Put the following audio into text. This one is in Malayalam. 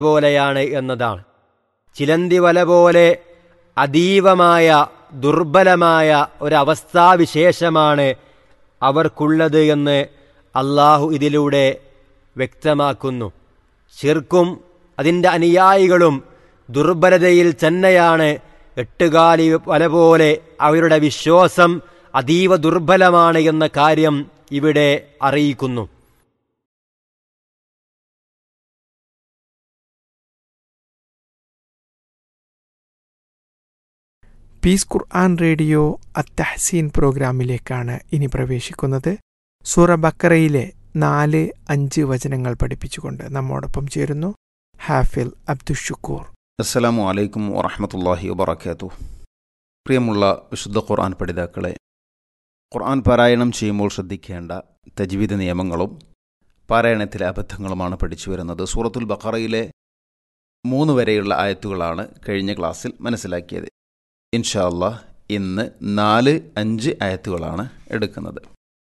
പോലെയാണ് എന്നതാണ് ചിലന്തി വല പോലെ അതീവമായ ദുർബലമായ ഒരവസ്ഥാവിശേഷമാണ് അവർക്കുള്ളത് എന്ന് അള്ളാഹു ഇതിലൂടെ വ്യക്തമാക്കുന്നു ശിർക്കും അതിൻ്റെ അനുയായികളും ദുർബലതയിൽ തന്നെയാണ് എട്ടുകാലി വല പോലെ അവരുടെ വിശ്വാസം അതീവ ദുർബലമാണ് എന്ന കാര്യം ഇവിടെ അറിയിക്കുന്നു പീസ് ഖുർആൻ റേഡിയോ അത്തഹസീൻ പ്രോഗ്രാമിലേക്കാണ് ഇനി പ്രവേശിക്കുന്നത് സൂറ ബക്കറയിലെ നാല് അഞ്ച് വചനങ്ങൾ പഠിപ്പിച്ചുകൊണ്ട് നമ്മോടൊപ്പം ചേരുന്നു ഹാഫിൽ അബ്ദുഷുക്കൂർ അസ്സലാമു അലൈക്കും വറഹമത്തല്ലാഹി വബർക്കാത്തു പ്രിയമുള്ള വിശുദ്ധ ഖുർആൻ പഠിതാക്കളെ ഖുർആൻ പാരായണം ചെയ്യുമ്പോൾ ശ്രദ്ധിക്കേണ്ട തജ്വീദ് നിയമങ്ങളും പാരായണത്തിലെ അബദ്ധങ്ങളുമാണ് പഠിച്ചു വരുന്നത് സൂറത്തുൽ ബഖറയിലെ മൂന്ന് വരെയുള്ള ആയത്തുകളാണ് കഴിഞ്ഞ ക്ലാസ്സിൽ മനസ്സിലാക്കിയത് ഇൻഷാ അല്ലാഹ് ഇന്ന് നാല് അഞ്ച് ആയത്തുകളാണ് എടുക്കുന്നത്